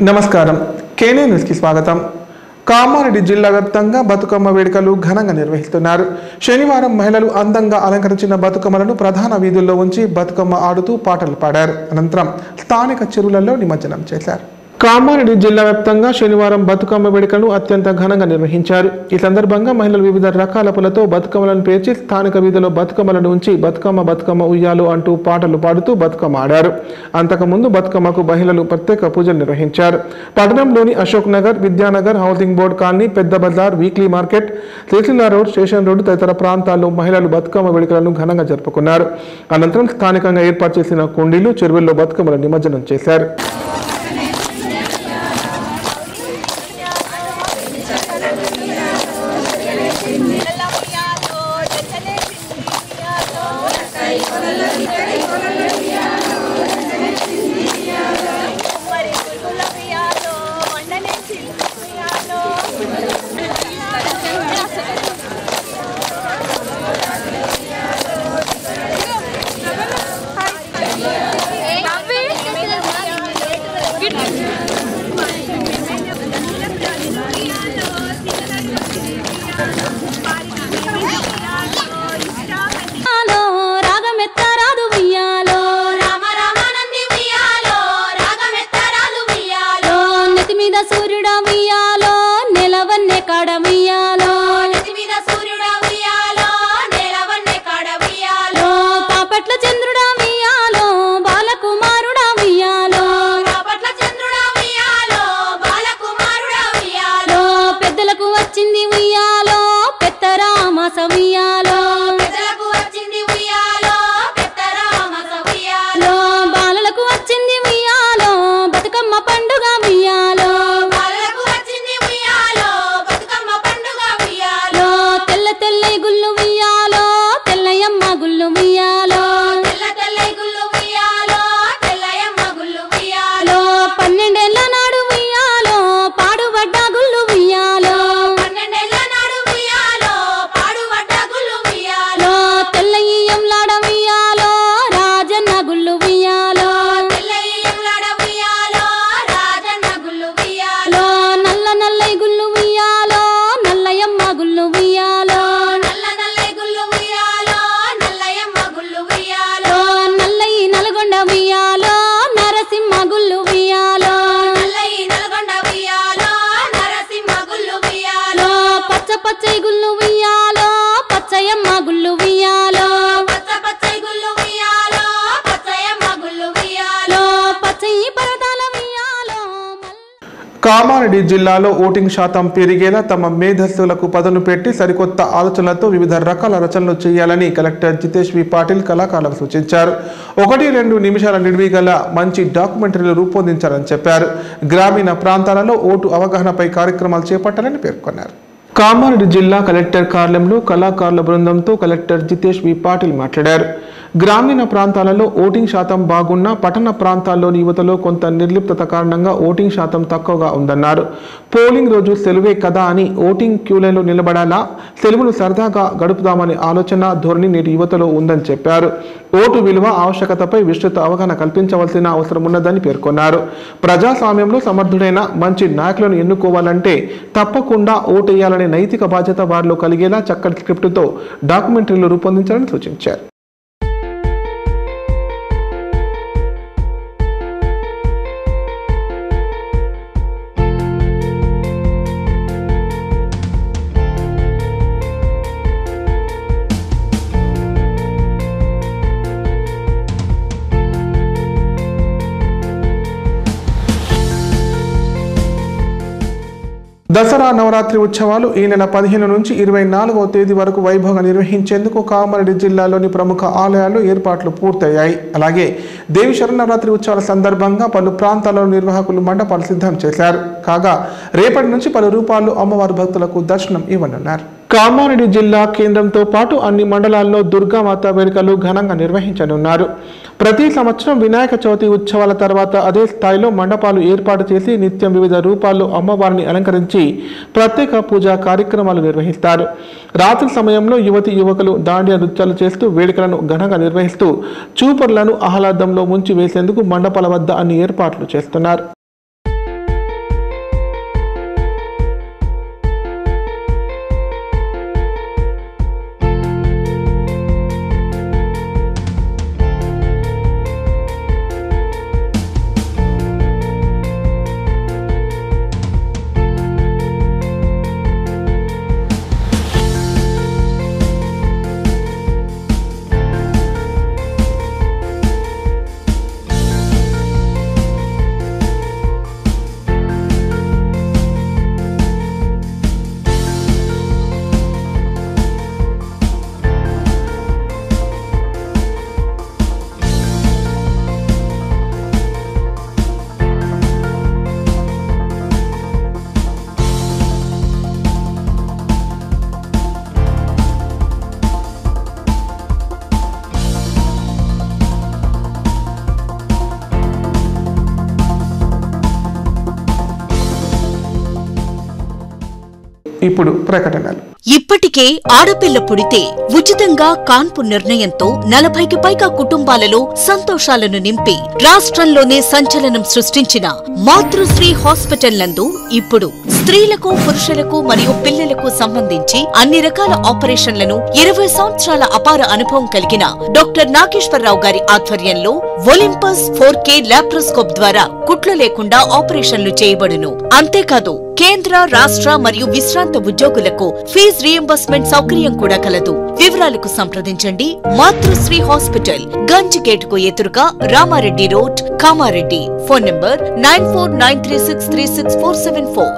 నమస్కారం కేనే న్యూస్కి స్వాగతం కామారెడ్డి జిల్లా వ్యాప్తంగా బతుకమ్మ వేడుకలు ఘనంగా నిర్వహిస్తున్నారు శనివారం మహిళలు అందంగా అలంకరించిన బతుకమ్మలను ప్రధాన వీధుల్లో ఉంచి బతుకమ్మ ఆడుతూ పాటలు పాడారు అనంతరం స్థానిక చెరువులలో నిమజ్జనం చేశారు కామారెడ్డి జిల్లా వ్యాప్తంగా శనివారం బతుకమ్మ వేడుకలను అత్యంత ఘనంగా నిర్వహించారు ఈ సందర్భంగా మహిళలు వివిధ రకాల పూలతో బతుకమ్మలను పేర్చి స్థానిక వీధిలో బతుకమ్మలను ఉంచి బతుకమ్మ బతుకమ్మ ఉయ్యాలు అంటూ పాటలు పాడుతూ బతుకమ్మ ఆడారు అంతకుముందు బతుకమ్మకు మహిళలు ప్రత్యేక పూజలు నిర్వహించారు పట్టణంలోని Ashok Nagar Vidyanagar housing board colony పెద్ద బజార్ weekly market Sircilla road station road తదితర ప్రాంతాల్లో మహిళలు బతుకమ్మ వేడుకలను ఘనంగా జరుపుకున్నారు అనంతరం స్థానికంగా ఏర్పాటు చేసిన కుండీలు చెరువుల్లో బతుకమ్మల నిమజ్జనం చేశారు ఉయ్యాలో రాగమెత్తరాదు ఉయ్యాలో రామ రామానంది ఉయ్యాలో రాగమెత్తరాలు ఉయ్యాలో నెత్తి మీద సూర్యుడ ఉయ్యాలో నెలవన్నె కాడ ఉయ్యాలో నెత్తి మీద సూర్యుడ ఉయ్యాలో నేలవన్నె కాడ ఉయ్యాలో పాపట్ల చంద్రుడ ఉయ్యాలో బాలకుమారుడ ఉయ్యాలో రాపట్ల చంద్రుడ ఉయ్యాలో బాలకుమారుడ ఉయ్యాలో పెద్దలకు వచ్చింది ఉయ్యాలో పెత్తరామాస ఉయ్యాలో పెద్దలకు వచ్చింది ఉయ్యాలో పెద్దరామస ఉయ్యాలో బాలలకు వచ్చింది ఉయ్యాలో బతుకమ్మ పండుగ ఉయ్యాలో బాలలకు వచ్చింది ఉయ్యాలో బతుకమ్మ పండుగ ఉయ్యాలో తెల్ల తెల్ల గుళ్ళు ఉయ్యాలో తెల్లయమ్మ గుళ్ళు ఉయ్యాలో తెల్ల తెల్ల గుళ్ళు ఉయ్యాలో తెల్లయమ్మ గుళ్ళు ఉయ్యాలో పన్నెండేళ్ల నాడు ఉయ్యాలో పాడుబడ్డ గుళ్ళు ఉయ్యాలో పన్నెండేళ్ల నాడు ఉయ్యాలో పాడుబడ్డ గుళ్ళు ఉయ్యాలో తెల్లయ్యంలాడ ఉయ్యాలో రాజన్న గుళ్ళు ఉయ్యాలో తెల్లయ్యంలాడ ఉయ్యాలో రాజన్న గుళ్ళు ఉయ్యాలో నల్ల నల్లై గుళ్ళు ఉయ్యాలో నల్లయమ్మ గుళ్ళు ఉయ్యాలో నల్ల నల్ల గుళ్ళు ఉయ్యాలో నల్లయమ్మ గుళ్ళు ఉయ్యాలో నల్లయి నల్గొండ ఉయ్యాలో నరసింహ గుళ్ళు ఉయ్యాలో నల్లయి నల్గొండ ఉయ్యాలో నరసింహ గుళ్ళు ఉయ్యాలో పచ్చ పచ్చై గుళ్ళు ఉయ్యాలో పచ్చయమ్మ గుళ్ళు ఉయ్యాలో పచ్చ పచ్చై గుళ్ళు ఉయ్యాలో పచ్చయమ్మ గుళ్ళు ఉయ్యాలో పచ్చయి పర్వతాల ఉయ్యాలో కామారెడ్డి జిల్లాలో ఓటింగ్ శాతం పెరిగేలా తమ మేధస్సులకు పదను పెట్టి సరికొత్త ఆలోచనలతో వివిధ రకాల రచనలు చేయాలని కలెక్టర్ జితేష్ వి పాటిల్ కళాకారులకు సూచించారు ఒకటి రెండు నిమిషాల నిడివి గల మంచి డాక్యుమెంటరీలు రూపొందించాలని చెప్పారు గ్రామీణ ప్రాంతాలలో ఓటు అవగాహనపై కార్యక్రమాలు చేపట్టాలని పేర్కొన్నారు కామారెడ్డి జిల్లా కలెక్టర్ కార్యాలయంలో కళాకారుల బృందంతో కలెక్టర్ జితేష్ వి పాటిల్ మాట్లాడారు గ్రామీణ ప్రాంతాలలో ఓటింగ్ శాతం బాగున్నా పట్టణ ప్రాంతాల్లోని యువతలో కొంత నిర్లిప్తత కారణంగా ఓటింగ్ శాతం తక్కువగా ఉందన్నారు పోలింగ్ రోజు సెలవే కదా అని ఓటింగ్ క్యూలైన్లో నిలబడాలా సెలవును సరదాగా గడుపుదామనే ఆలోచన ధోరణి నేటి యువతలో ఉందని చెప్పారు ఓటు విలువ ఆవశ్యకతపై విస్తృత అవగాహన కల్పించవలసిన అవసరం ఉన్నదని పేర్కొన్నారు ప్రజాస్వామ్యంలో సమర్థుడైన మంచి నాయకులను ఎన్నుకోవాలంటే తప్పకుండా ఓటేయాలనే నైతిక బాధ్యత వారిలో కలిగేలా చక్కటి స్క్రిప్టుతో డాక్యుమెంటరీలు రూపొందించాలని సూచించారు దసరా నవరాత్రి ఉత్సవాలు ఈ నెల పదిహేను నుంచి ఇరవై నాలుగవ తేదీ వరకు వైభవంగా నిర్వహించేందుకు కామారెడ్డి జిల్లాలోని ప్రముఖ ఆలయాల్లో ఏర్పాట్లు పూర్తయ్యాయి అలాగే దేవి శరణవరాత్రి ఉత్సవాల సందర్భంగా పలు ప్రాంతాల్లో నిర్వాహకులు మండపాలు సిద్ధం చేశారు కాగా రేపటి నుంచి పలు రూపాల్లో అమ్మవారి భక్తులకు దర్శనం ఇవ్వనున్నారు కామారెడ్డి జిల్లా కేంద్రంతో పాటు అన్ని మండలాల్లో దుర్గామాత వేడుకలు ఘనంగా నిర్వహించనున్నారు ప్రతి సంవత్సరం వినాయక చవితి ఉత్సవాల తర్వాత అదే స్థాయిలో మండపాలు ఏర్పాటు చేసి నిత్యం వివిధ రూపాల్లో అమ్మవారిని అలంకరించి ప్రత్యేక పూజా కార్యక్రమాలు నిర్వహిస్తారు రాత్రి సమయంలో యువతి యువకులు దాండియా నృత్యాలు చేస్తూ వేడుకలను ఘనంగా నిర్వహిస్తూ చూపర్లను ఆహ్లాదంలో ముంచి వేసేందుకు మండపాల వద్ద అన్ని ఏర్పాట్లు చేస్తున్నారు ఇప్పుడు ప్రకటనలు ఇప్పటికే ఆడపిల్ల పుడితే ఉచితంగా కాన్పు నిర్ణయంతో నలభైకి పైగా కుటుంబాలలో సంతోషాలను నింపి రాష్ట్రంలోనే సంచలనం సృష్టించిన మాతృశ్రీ హాస్పిటల్ నందు ఇప్పుడు స్త్రీలకు పురుషులకు మరియు పిల్లలకు సంబంధించి అన్ని రకాల ఆపరేషన్లను ఇరవై సంవత్సరాల అపార అనుభవం కలిగిన డాక్టర్ నాగేశ్వరరావు గారి ఆధ్వర్యంలో ఒలింపస్ ఫోర్ కే లాప్రోస్కోప్ ద్వారా కుట్లు లేకుండా ఆపరేషన్లు చేయబడును అంతేకాదు కేంద్ర రాష్ట్ర మరియు విశ్రాంత ఉద్యోగులకు ఫీజ్ రియంబర్స్మెంట్ సౌకర్యం కూడా కలదు వివరాలకు సంప్రదించండి మాతృశ్రీ హాస్పిటల్ గంజ్ గేట్ కు ఎదురుగా Ramareddy road Kamareddy phone number nine four nine three six three six four seven four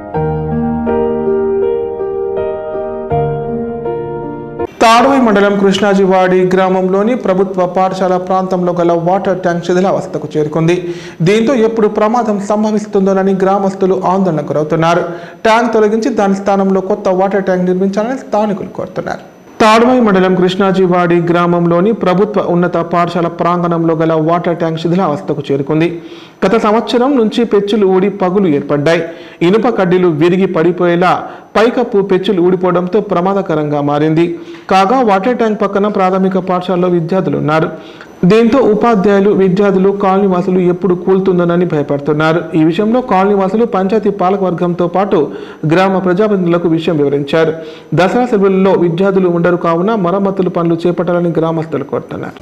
Tadwai మండలం కృష్ణాజివాడి గ్రామంలోని ప్రభుత్వ పాఠశాల ప్రాంతంలో గల వాటర్ ట్యాంక్ శిథిలావస్థకు చేరుకుంది దీంతో ఎప్పుడు ప్రమాదం సంభవిస్తుందోనని గ్రామస్తులు ఆందోళనకు గురవుతున్నారు ట్యాంక్ తొలగించి దాని స్థానంలో కొత్త వాటర్ ట్యాంక్ నిర్మించాలని స్థానికులు కోరుతున్నారు తాడ్వై మండలం కృష్ణాజీవాడి గ్రామంలోని ప్రభుత్వ ఉన్నత పాఠశాల ప్రాంగణంలో గల వాటర్ ట్యాంక్ శిథిలావస్థకు చేరుకుంది గత సంవత్సరం నుంచి పెచ్చులు ఊడి పగులు ఏర్పడ్డాయి ఇనుప కడ్డీలు విరిగి పడిపోయేలా పైకప్పు పెచ్చులు ఊడిపోవడంతో ప్రమాదకరంగా మారింది కాగా వాటర్ ట్యాంక్ పక్కన ప్రాథమిక పాఠశాలలో విద్యార్థులు ఉన్నారు దీంతో ఉపాధ్యాయులు విద్యార్థులు కాలనీవాసులు ఎప్పుడు కూలుతుందోనని భయపడుతున్నారు ఈ విషయంలో కాలనీవాసులు పంచాయతీ పాలకవర్గంతో పాటు గ్రామ ప్రజాప్రతినిధులకు విషయం వివరించారు దసరా సెలవుల్లో విద్యార్థులు ఉండరు కావున మరమ్మతుల పనులు చేపట్టాలని గ్రామస్తులు కోరుతున్నారు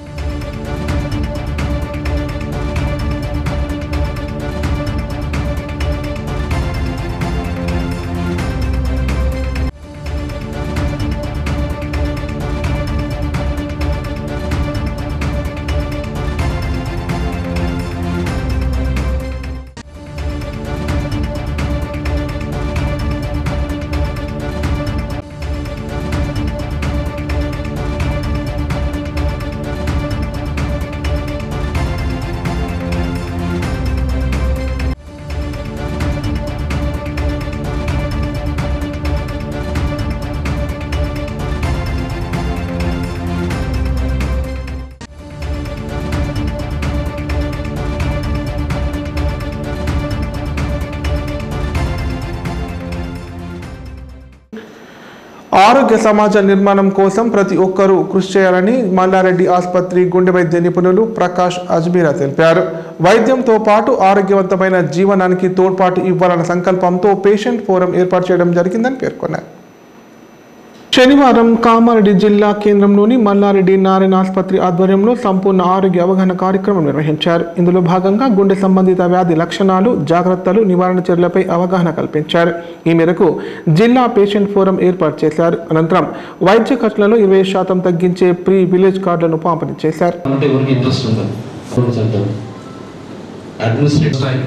ఆరోగ్య సమాజ నిర్మాణం కోసం ప్రతి ఒక్కరూ కృషి చేయాలని మల్లారెడ్డి ఆసుపత్రి గుండె వైద్య నిపుణులు ప్రకాష్ అజ్మీరా తెలిపారు వైద్యంతో పాటు ఆరోగ్యవంతమైన జీవనానికి తోడ్పాటు ఇవ్వాలన్న సంకల్పంతో పేషెంట్ ఫోరం ఏర్పాటు చేయడం జరిగిందని పేర్కొన్నారు శనివారం కామారెడ్డి జిల్లా కేంద్రంలోని మల్లారెడ్డి నారాయణ ఆసుపత్రి ఆధ్వర్యంలో సంపూర్ణ ఆరోగ్య అవగాహన కార్యక్రమం నిర్వహించారు ఇందులో భాగంగా గుండె సంబంధిత వ్యాధి లక్షణాలు జాగ్రత్తలు నివారణ చర్యలపై అవగాహన కల్పించారు ఈ మేరకు జిల్లా పేషెంట్ ఫోరం ఏర్పాటు చేశారు అనంతరం వైద్య ఖర్చులలో ఇరవై శాతం తగ్గించే ప్రీ విలేజ్ కార్డులను పంపిణీ చేశారు అంటే ఎవరికి ఇంట్రెస్ట్ ఉంటుంది కొన్ని చెప్తారు అడ్మినిస్ట్రేటివ్ టైం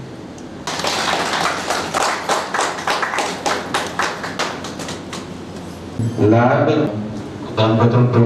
ల్యాబ్ దాని ప్రకారం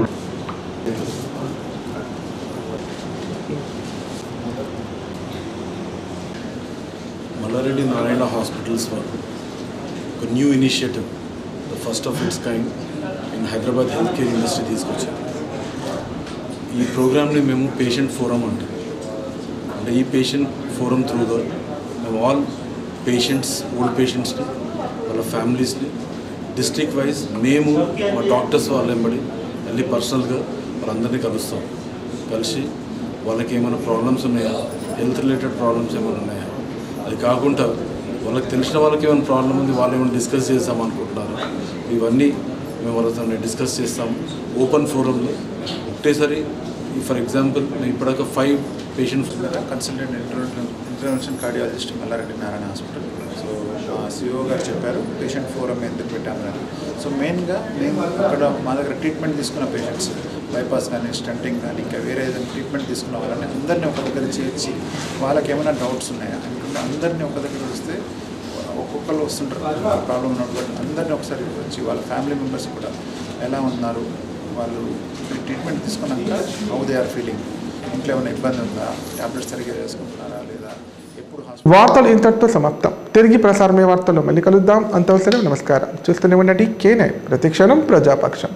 Mallareddy Narayana Hospitals were a new initiative, the first of its kind in Hyderabad health care industry తీసుకొచ్చారు ఈ ప్రోగ్రామ్ని మేము పేషెంట్ ఫోరం అంటాం అంటే ఈ పేషెంట్ ఫోరం త్రూ ద మేము ఆల్ పేషెంట్స్ ఓల్డ్ పేషెంట్స్ని వాళ్ళ ఫ్యామిలీస్ని డిస్ట్రిక్ట్ వైజ్ మేము మా డాక్టర్స్ వాళ్ళ వెంబడి వెళ్ళి పర్సనల్గా వాళ్ళందరినీ కలుస్తాం కలిసి వాళ్ళకి ఏమైనా ప్రాబ్లమ్స్ ఉన్నాయా హెల్త్ రిలేటెడ్ ప్రాబ్లమ్స్ ఏమైనా ఉన్నాయా అది కాకుండా వాళ్ళకి తెలిసిన వాళ్ళకి ఏమైనా ప్రాబ్లం ఉంది వాళ్ళు ఏమైనా డిస్కస్ చేస్తాం అనుకుంటున్నారు ఇవన్నీ మేము వాళ్ళతో డిస్కస్ చేస్తాం ఓపెన్ ఫోరంలో ఒకటేసారి ఫర్ ఎగ్జాంపుల్ మేము ఇప్పటిదాకా ఫైవ్ పేషెంట్స్ కదా consultant intervention intervention cardiologist Mallareddy Narayana hospital so మా సిఓ గారు చెప్పారు పేషెంట్ ఫోరం ఎందుకు పెట్టామని సో మెయిన్గా మేము అక్కడ మా దగ్గర ట్రీట్మెంట్ తీసుకున్న పేషెంట్స్ బైపాస్ కానీ స్టంటింగ్ కానీ ఇంకా వేరే ఏదైనా ట్రీట్మెంట్ తీసుకున్న వాళ్ళని అందరినీ ఒక దగ్గర చేర్చి వాళ్ళకి ఏమైనా డౌట్స్ ఉన్నాయా అనుకుంటే అందరినీ ఒక దగ్గర వస్తే ఒక్కొక్కరు వస్తుంటారు ప్రాబ్లం ఉన్నప్పుడు అందరినీ ఒకసారి వచ్చి వాళ్ళ ఫ్యామిలీ మెంబర్స్ కూడా ఎలా ఉన్నారు వాళ్ళు ట్రీట్మెంట్ తీసుకున్నాక హౌ దే ఆర్ ఫీలింగ్ ఇంట్లో ఏమైనా ఇబ్బంది ఉందా ట్యాబ్లెట్స్ సరిగ్గా వేసుకుంటున్నారా లేదా ఎప్పుడు హాస్పిటల్ వార్తలు ఇంతటితో సమాప్తం తిరిగి ప్రసారమే వార్తలు మళ్ళీ కలుద్దాం అంతవసరం నమస్కారం చూస్తూనే ఉండండి కే నైన్ ప్రతిక్షణం ప్రజాపక్షం